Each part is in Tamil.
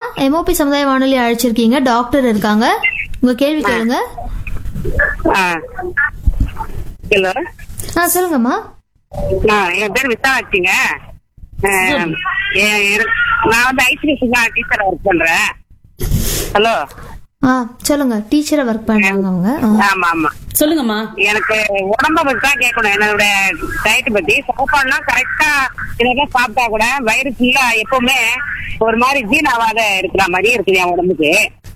எம்ஓபி சமுதாய வானொலி அழைச்சிருக்கீங்க டாக்டர் இருக்காங்க உங்க கேள்வி கேளுங்க ஆ. ஹலோ ஆ சொல்லுங்கம்மா ஆ, என் பேர் விசாலாட்சிங்க ஆ, எ- எனக்கு- நான் வந்து ஐசிடிஎஸ் டீச்சரா ஒர்க் பண்றேன் ஹலோ ஆ சொல்லுங்க டீச்சரா ஒர்க் பண்றாங்க அவங்க ஆ. ஆமா ஆமா சொல்லுங்கம்மா எனக்கு உடம்ப பத்தி தான் கேட்கணும் என்னோட டயட் பத்தி சாப்பாடுலாம் கரெக்டா இதெல்லாம் சாப்பிட்டா கூட வயிறு ஃபுல்லா எப்பவுமே ஒரு மாதிரி ஜீனாவாத இருக்கிற மாதிரி இருக்குது என் உடம்புக்கு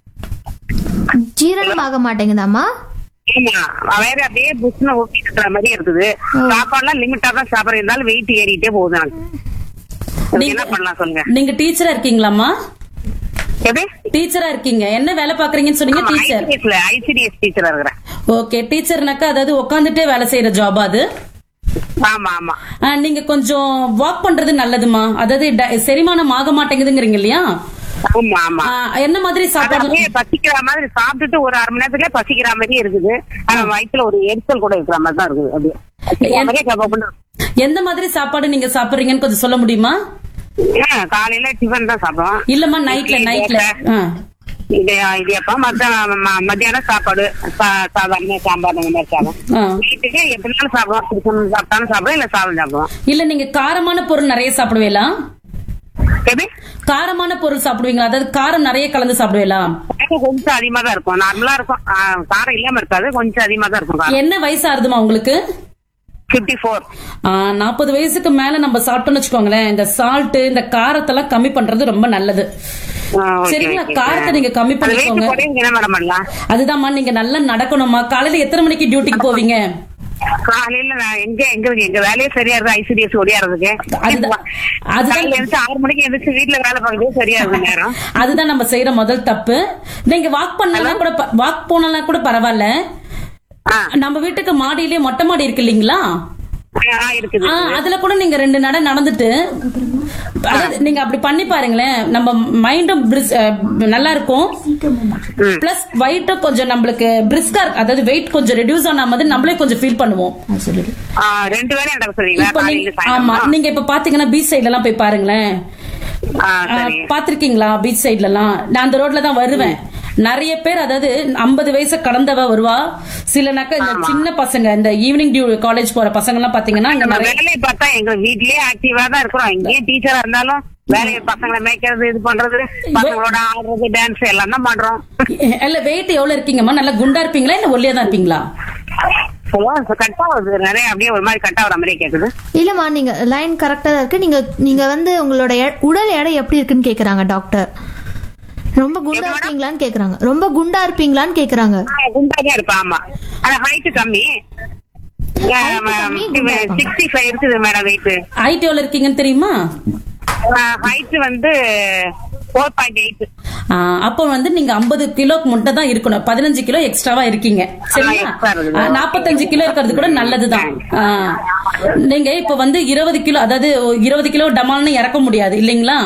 ஜீரணம் ஆக மாட்டேங்குதாம்மா ஆமா வயிறு அப்படியே புஷ்னு ஊட்டி இருக்கிற மாதிரி இருக்குது சாப்பாடுலாம் லிமிட்டா தான் சாப்பிடுறது இருந்தாலும் வெயிட் ஏறிட்டே போகுது எனக்கு அதுக்கு என்ன பண்ணலாம் சொல்லுங்க நீங்க டீச்சரா இருக்கீங்களாம்மா எப்படி டீச்சரா இருக்கீங்க என்ன வேலை பாக்குறீங்கன்னு சொன்னீங்க டீச்சர் ஐசிடிஎஸ்ல ஐசிடிஎஸ் டீச்சரா இருக்கிறேன் ஓகே டீச்சர்னாக்கா அதாவது உட்காந்துட்டே வேலை செய்யற ஜாப் அது ஆமா ஆமா ஆ, நீங்க கொஞ்சம் வாக் பண்றது நல்லதுமா அதாவது ட- செரிமானம் ஆக மாட்டேங்குதுங்கிறீங்க இல்லையா ஆமா ஆமா ஆ, என்ன மாதிரி சாப்பாடு அப்படியே பசிக்கிற மாதிரி சாப்பிட்டுட்டு ஒரு அரை மணி நேரத்துலயே பசிக்கிற மாதிரி இருக்குது ஆனா வயிற்றுல ஒரு எரிச்சல் கூட இருக்கிற மாதிரி தான் இருக்குது அப்படியே பசிக்கிற மாதிரியே கபக்குன்னு இருக்கு. எந்த மாதிரி சாப்பாடு நீங்க சாப்பிடுறீங்கன்னு கொஞ்சம் சொல்ல முடியுமா ஆ, காலையில டிஃபன் தான் சாப்பிடுவோம் இல்லம்மா நைட்ல நைட்ல இது இடியப்பம் மத்த ம- மத்தியானம் சாப்பாடு சா- சாதாரண சாம்பார் அந்த மாதிரி சாப்பிடும் வீட்டுக்கு எப்படினாலும் சாப்பிடுவோம் டிஃபன் சாப்பிட்டாலும் சாப்பிடுவோம் இல்ல சாதம் சாப்பிடுவோம் இல்ல நீங்க காரமான பொருள் நிறைய சாப்பிடுவீங்களா எப்படி காரமான பொருள் சாப்பிடுவீங்களா அதாவது காரம் நிறைய கலந்து சாப்பிடுவீங்களா எனக்கு கொஞ்சம் அதிகமா தான் இருக்கும் நார்மலா இருக்கும் ஆ, காரம் இல்லாம இருக்காது கொஞ்சம் அதிகமா தான் இருக்கும் காரம் என்ன வயசு ஆகுதுமா உங்களுக்கு பிப்டி ஃபோர் நாற்பது வயசுக்கு மேல நம்ம சாப்பிட்டோம்னு வச்சுக்கோங்களேன் இந்த சால்ட் இந்த காரத்தெல்லாம் கம்மி பண்றது ரொம்ப நல்லது சரிங்களா காரத்தை நீங்க கம்மி பண்ணிக்கோங்க என்ன மேடம் பண்ணலாம் அதுதான்மா நீங்க நல்லா நடக்கணுமா காலையில எத்தனை மணிக்கு டியூட்டிக்கு போவீங்க காலையில நான் எங்க எங்க இருக்கு எங்க வேலையே சரியா இருக்கு ஐசிடிஎஸ் ஓடியாறதுக்கு அதுதான். அதுதான். காலையில எழுந்து ஆறு மணிக்கு எழுந்துச்சு வீட்டுல வேலை பார்க்கறதுக்கு சரியா இருக்கு நேரம் அதுதான் நம்ம செய்யற முதல் தப்பு நீங்க வாக் பண்ணலாம் கூட வாக் போனலாம் கூட பரவாயில்ல ஆ. நம்ம வீட்டுக்கு மாடியிலேயே மொட்டை மாடி இருக்கு இல்லீங்களா ஆ, இருக்குது ஆ, அதுல கூட நீங்க ரெண்டு நட நடந்துட்டு அதாவது நீங்க அப்படி பண்ணி பாருங்களேன் நம்ம மைண்டும் நல்லா இருக்கும் பிளஸ் வயிட்டும் கொஞ்சம் நம்மளுக்கு பிரிஸ்கா அதாவது வெயிட் கொஞ்சம் ரெடியூஸ் ஆன மாதிரி நம்மளே கொஞ்சம் ஃபீல் பண்ணுவோம் ஆ, ரெண்டு வேலையும் நடக்க சொல்றீங்களா இப்ப காலையில நீங்க ஆமா சாயந்தரம் நீங்க இப்ப பாத்தீங்கன்னா பீச் சைடுல எல்லாம் போய் பாருங்களேன் ஆ, சரி பாத்திருக்கீங்களா பீச் சைடுல எல்லாம் நான் அந்த ரோட்ல தான் வருவேன் நிறைய பேர் அதாவது 50 வயசு கடந்தவ வருவா சிலனாக்க இந்த சின்ன பசங்க இந்த ஈவினிங் டியூ காலேஜ் போற பசங்க எல்லாம் பாத்தீங்கன்னா இங்க நம்ம நிறைய வேலையை பார்த்தா எங்க வீட்லயே ஆக்டிவா தான் இருக்கிறோம் இங்கேயும் டீச்சரா இருந்தாலும் வேலையை பசங்களை மேய்க்கிறது இது பண்றது பசங்களோட ஆடுறது டான்ஸ் எல்லாம் தான் பண்றோம் இல்ல வெயிட் எவ்வளவு இருக்கீங்கம்மா நல்லா குண்டா இருப்பீங்களா இல்ல ஒல்லியா தான் இருப்பீங்களா கட் ஆகுது நிறைய அப்படியே ஒரு மாதிரி கட் ஆகுற மாதிரியே கேக்குது இல்லம்மா நீங்க லைன் கரெக்டா தான் இருக்கு நீங்க நீங்க வந்து உங்களோட எ- உடல் எடை எப்படி இருக்குன்னு கேக்குறாங்க டாக்டர் ரொம்ப குண்டா இருப்பீங்களான்னு கேக்குறாங்க ரொம்ப குண்டா இருப்பீங்களான்னு கேக்குறாங்க குண்டாதான் இருப்பா ஆமா ஆனா ஹைட் கம்மி கம்மி, குண்டா இருப்பாங்க. சிக்ஸ்டி ஃபைவ் இருக்குது மேடம் வெயிட் ஹைட் எவ்வளவு இருக்கீங்கன்னு தெரியுமா ஹைட் வந்து ஃபோர் பாயிண்ட் எயிட் ஆ, அப்போ வந்து நீங்க 50 கிலோக்கு முட்டை தான் இருக்கணும் பதினஞ்சு கிலோ எக்ஸ்ட்ராவா இருக்கீங்க சரிங்களா extra இருக்குது. ஆ, 45 கிலோ இருக்கிறது கூட நல்லதுதான் ஆ. நீங்க இப்ப வந்து இருபது கிலோ அதாவது இருபது கிலோ டமால்னு இறக்க முடியாது இல்லைங்களா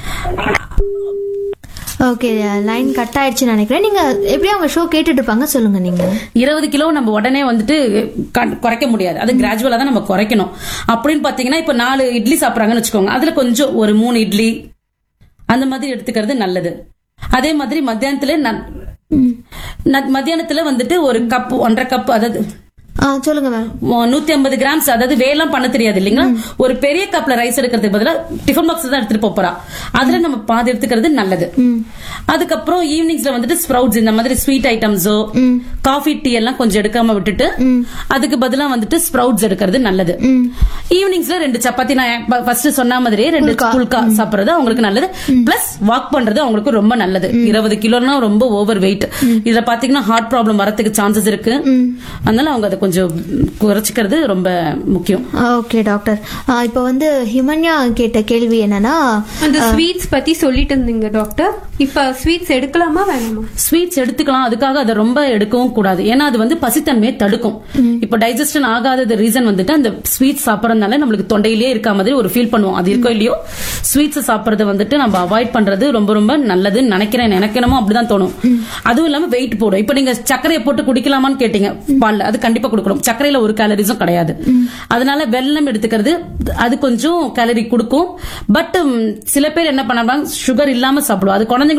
ஓகே லைன் கட் ஆயிடுச்சுன்னு நினைக்கிறேன் நீங்க எப்படியும் அவங்க ஷோ கேட்டுட்டு இருப்பாங்க சொல்லுங்க நீங்க இருபது கிலோ நம்ம உடனே வந்துட்டு க- குறைக்க முடியாது அது கிராஜுவலா தான் நம்ம குறைக்கணும் அப்படின்னு பாத்தீங்கன்னா இப்ப நாலு இட்லி சாப்பிடுறாங்கன்னு வச்சுக்கோங்க அதுல கொஞ்சம் ஒரு மூணு இட்லி அந்த மாதிரி எடுத்துக்கிறது நல்லது அதே மாதிரி மத்தியானத்துல ந- ந- மத்தியானத்துல வந்துட்டு ஒரு கப் ஒன்றரை கப் அதாவது ஆ சொல்லுங்க மேம் நூத்தி ஐம்பது கிராம்ஸ் அதாவது வேலாம் பண்ண தெரியாது இல்லைங்களா ஒரு பெரிய கப்ல ரைஸ் எடுக்கிறதுக்கு பதிலா டிஃபன் பாக்ஸ் தான் எடுத்துட்டு போப் போறா அதுல நம்ம பாதி எடுத்துக்கிறது நல்லது அதுக்கப்புறம் ஈவினிங்ஸ்ல வந்துட்டு ஸ்ப்ரவுட்ஸ் இந்த மாதிரி ஸ்வீட் ஐட்டம்ஸோ காஃபி டீ எல்லாம் கொஞ்சம் எடுக்காம விட்டுட்டு அதுக்கு பதிலா வந்துட்டு ஸ்ப்ரவுட்ஸ் எடுக்கிறது நல்லது ஈவினிங்ஸ்ல ரெண்டு சப்பாத்தி நான் ஃபர்ஸ்ட் சொன்ன மாதிரியே ரெண்டு புல்கா சாப்பிடுறது அவங்களுக்கு நல்லது பிளஸ் வாக் பண்றது அவங்களுக்கு ரொம்ப நல்லது இருபது கிலோனா ரொம்ப ஓவர் வெயிட் இதுல பாத்தீங்கன்னா ஹார்ட் ப்ராப்ளம் வரதுக்கு சான்சஸ் இருக்கு அதனால அவங்க அதை கொஞ்சம் குறைச்சிக்கிறது ரொம்ப முக்கியம் ஓகே டாக்டர் இப்போ வந்து ஹிமன்யா கேட்ட கேள்வி என்னன்னா அந்த ஸ்வீட்ஸ் பத்தி சொல்லிட்டு இருந்தீங்க டாக்டர் இப்ப ஸ்வீட்ஸ் எடுக்கலாமா வேணாமா ஸ்வீட்ஸ் எடுத்துக்கலாம் அதுக்காக அதை ரொம்ப எடுக்கவும் கூடாது ஏன்னா அது வந்து பசித்தன்மையை தடுக்கும் இப்ப டைஜஷன் ஆகாதது ரீசன் வந்துட்டு அந்த ஸ்வீட்ஸ் சாப்பிடறதுனால நம்மளுக்கு தொண்டையிலேயே இருக்க மாதிரி ஒரு ஃபீல் பண்ணுவோம் அது இருக்கோ இல்லையோ ஸ்வீட்ஸ் சாப்பிடறத வந்துட்டு நம்ம அவாய்ட் பண்றது ரொம்ப ரொம்ப நல்லதுன்னு நினைக்கிறேன் நினைக்கணுமோ அப்படிதான் தோணும் அதுவும் இல்லாம வெயிட் போடும் இப்ப நீங்க சர்க்கரையை போட்டு குடிக்கலாமான்னு கேட்டீங்க பால்ல அது கண்டிப்பா கொடுக்கணும் சர்க்கரையில ஒரு கேலரிஸும் கிடையாது அதனால வெல்லம் எடுத்துக்கிறது அது கொஞ்சம் கேலரி கொடுக்கும் பட் சில பேர் என்ன பண்ணுவாங்க சுகர் இல்லாம சாப்பிடுவோம் அது குழந்தைங்க